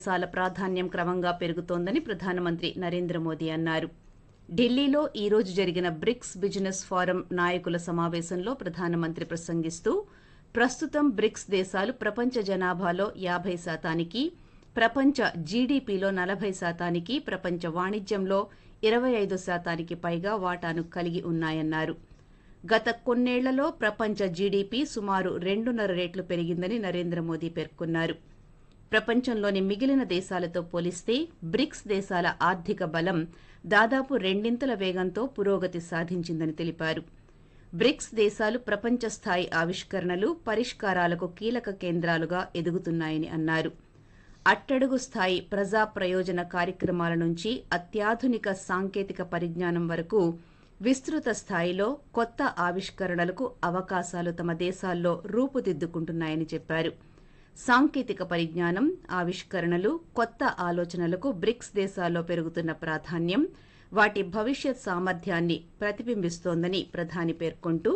దేశాల ప్రాధాన్యం క్రమంగా పెరుగుతోందని ప్రధానమంత్రి నరేంద్ర మోదీ అన్నారు ఢిల్లీలో ఈ రోజు జరిగిన బ్రిక్స్ బిజినెస్ ఫోరం నాయకుల సమావేశంలో ప్రధానమంత్రి ప్రసంగిస్తూ ప్రస్తుతం బ్రిక్స్ దేశాలు ప్రపంచ జనాభాలో యాభై శాతానికి ప్రపంచ జీడీపీలో నలభై శాతానికి ప్రపంచ వాణిజ్యంలో ఇరవై ఐదు శాతానికి పైగా వాటాను కలిగి ఉన్నాయన్నారు గత కొన్నేళ్లలో ప్రపంచ జీడీపీ సుమారు రెండున్నర రెట్లు పెరిగిందని నరేంద్ర మోదీ పేర్కొన్నారు ప్రపంచంలోని మిగిలిన దేశాలతో పోలిస్తే బ్రిక్స్ దేశాల ఆర్థిక బలం దాదాపు రెండింతల వేగంతో పురోగతి సాధించిందని తెలిపారు బ్రిక్స్ దేశాలు ప్రపంచ స్థాయి ఆవిష్కరణలు పరిష్కారాలకు కీలక కేంద్రాలుగా ఎదుగుతున్నాయని అన్నారు అట్టడుగు స్థాయి ప్రజా ప్రయోజన కార్యక్రమాల నుంచి అత్యాధునిక సాంకేతిక పరిజ్ఞానం వరకు విస్తృత స్థాయిలో కొత్త ఆవిష్కరణలకు అవకాశాలు తమ దేశాల్లో రూపుదిద్దుకుంటున్నాయని చెప్పారు సాంకేతిక పరిజ్ఞానం ఆవిష్కరణలు కొత్త ఆలోచనలకు బ్రిక్స్ దేశాల్లో పెరుగుతున్న ప్రాధాన్యం వాటి భవిష్యత్ సామర్థ్యాన్ని ప్రతిబింబిస్తోందని ప్రధాని పేర్కొంటూ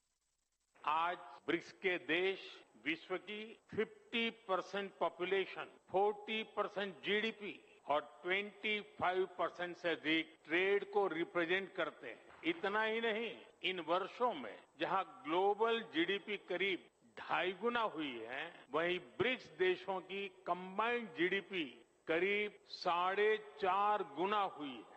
आज ब्रिक्स के देश विश्व की 50 परसेंट पॉपुलेशन 40 परसेंट जीडीपी और 25 परसेंट से अधिक ट्रेड को रिप्रेजेंट करते हैं इतना ही नहीं इन वर्षों में जहां ग्लोबल जीडीपी करीब ढाई गुना हुई है वहीं ब्रिक्स देशों की कंबाइंड जीडीपी करीब साढ़े चार गुना हुई है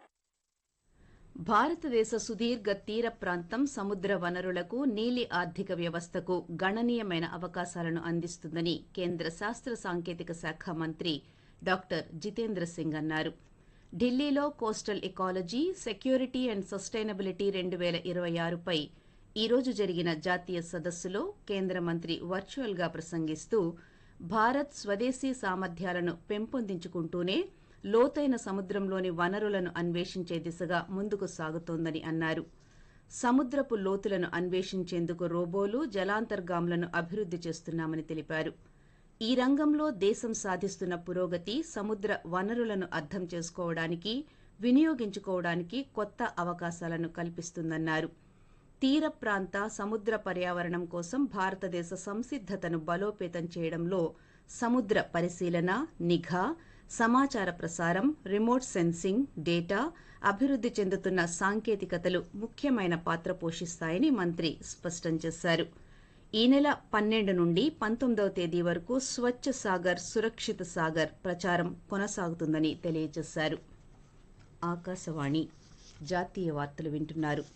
భారతదేశ సుదీర్ఘ తీర ప్రాంతం సముద్ర వనరులకు నీలి ఆర్థిక వ్యవస్థకు గణనీయమైన అవకాశాలను అందిస్తుందని కేంద్ర శాస్త్ర సాంకేతిక శాఖ మంత్రి డాక్టర్ జితేంద్ర సింగ్ అన్నారు ఢిల్లీలో coastal ecology security and sustainability రెండు వేల ఇరవై ఆరుపై ఈ రోజు జరిగిన జాతీయ సదస్సులో కేంద్ర మంత్రి వర్చువల్ గా ప్రసంగిస్తూ భారత్ స్వదేశీ సామర్థ్యాలను పెంపొందించుకుంటూనే లోతైన సముద్రంలోని వనరులను అన్వేషించే దిశగా ముందుకు సాగుతోందని అన్నారు సముద్రపు లోతులను అన్వేషించేందుకు రోబోలు జలాంతర్గాములను అభివృద్ది చేస్తున్నామని తెలిపారు ఈ రంగంలో దేశం సాధిస్తున్న పురోగతి సముద్ర వనరులను అర్థం చేసుకోవడానికి వినియోగించుకోవడానికి కొత్త అవకాశాలను కల్పిస్తుందన్నారు తీర ప్రాంత సముద్ర పర్యావరణం కోసం భారతదేశ సంసిద్దతను బలోపేతం చేయడంలో సముద్ర పరిశీలన నిఘా సమాచార ప్రసారం రిమోట్ సెన్సింగ్ డేటా అభివృద్ది చెందుతున్న సాంకేతికతలు ముఖ్యమైన పాత్ర పోషిస్తాయని మంత్రి స్పష్టం చేశారు ఈ నెల పన్నెండు నుండి పంతొమ్మిదవ తేదీ వరకు స్వచ్ఛ సాగర్ సురక్షిత సాగర్ ప్రచారం కొనసాగుతుందని తెలియజేశారు ఆకాశవాణి జాతీయ వార్తలు వింటున్నారు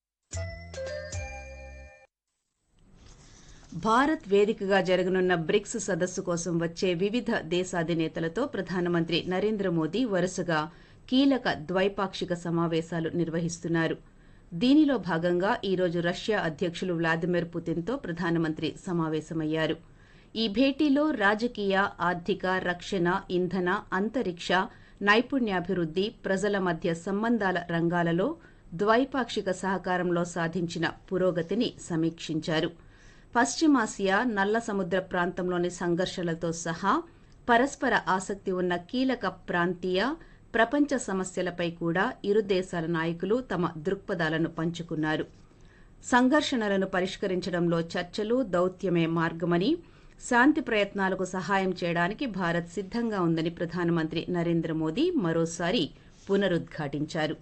భారత్ వేదికగా జరగనున్న బ్రిక్స్ సదస్సు కోసం వచ్చే వివిధ దేశాధినేతలతో ప్రధానమంత్రి నరేంద్ర మోదీ వరుసగా కీలక ద్వైపాక్షిక సమావేశాలు నిర్వహిస్తున్నారు దీనిలో భాగంగా ఈ రోజు రష్యా అధ్యకులు వ్లాదిమిర్ పుతిన్తో ప్రధానమంత్రి సమావేశమయ్యారు ఈ భేటీలో రాజకీయ ఆర్థిక రక్షణ ఇంధన అంతరిక్ష నైపుణ్యాభివృద్ది ప్రజల మధ్య సంబంధాల రంగాలలో ద్వైపాక్షిక సహకారంలో సాధించిన పురోగతిని సమీక్షించారు పశ్చిమాసియా నల్ల సముద్ర ప్రాంతంలోని సంఘర్షణలతో సహా పరస్పర ఆసక్తి ఉన్న కీలక ప్రాంతీయ ప్రపంచ సమస్యలపై కూడా ఇరు దేశాల నాయకులు తమ దృక్పథాలను పంచుకున్నారు సంఘర్షణలను పరిష్కరించడంలో చర్చలు దౌత్యమే మార్గమని శాంతి ప్రయత్నాలకు సహాయం చేయడానికి భారత్ సిద్దంగా ఉందని ప్రధానమంత్రి నరేంద్ర మోదీ మరోసారి పునరుద్ఘాటించారు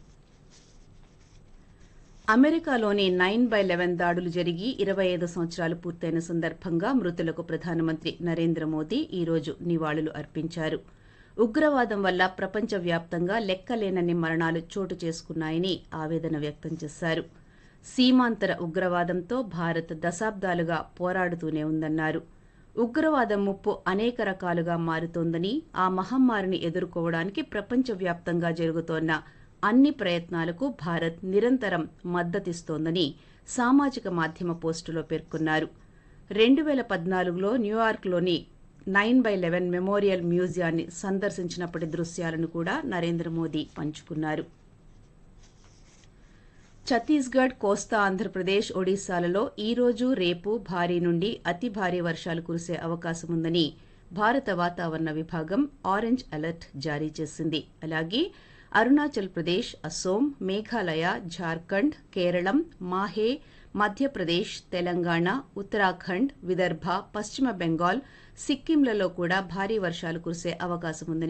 అమెరికాలోని నైన్ బై లెవెన్ దాడులు జరిగి ఇరవై ఐదు సంవత్సరాలు పూర్తయిన సందర్భంగా మృతులకు ప్రధానమంత్రి నరేంద్ర మోదీ ఈ రోజు నివాళులు అర్పించారు ఉగ్రవాదం వల్ల ప్రపంచవ్యాప్తంగా లెక్కలేనన్ని మరణాలు చోటు చేసుకున్నాయని ఆవేదన వ్యక్తం చేశారు సీమాంతర ఉగ్రవాదంతో భారత్ దశాబ్దాలుగా పోరాడుతూనే ఉందన్నారు ఉగ్రవాదం ముప్పు అనేక రకాలుగా మారుతోందని ఆ మహమ్మారిని ఎదుర్కోవడానికి ప్రపంచవ్యాప్తంగా జరుగుతోన్న అన్ని ప్రయత్నాలకు భారత్ నిరంతరం మద్దతిస్తోందని సామాజిక మాధ్యమ పోస్టులో పేర్కొన్నారు రెండు వేల పద్నాలుగులో న్యూయార్క్లోని నైన్ బై లెవెన్ మెమోరియల్ మ్యూజియాన్ని సందర్శించినప్పటి దృశ్యాలను కూడా నరేంద్ర మోదీ పంచుకున్నారు ఛత్తీస్గఢ్ కోస్తా ఆంధ్రప్రదేశ్ ఒడిశాలలో ఈ రోజు రేపు భారీ నుండి అతి భారీ వర్షాలు కురిసే అవకాశం ఉందని భారత వాతావరణ విభాగం ఆరెంజ్ అలర్ట్ జారీ చేసింది అలాగే అరుణాచల్ ప్రదేశ్ అసోం మేఘాలయ జార్ఖండ్ కేరళం మాహే మధ్యప్రదేశ్ తెలంగాణ ఉత్తరాఖండ్ విదర్భ పశ్చిమ బెంగాల్ సిక్కింలలో కూడా భారీ వర్షాలు కురిసే అవకాశం ఉందని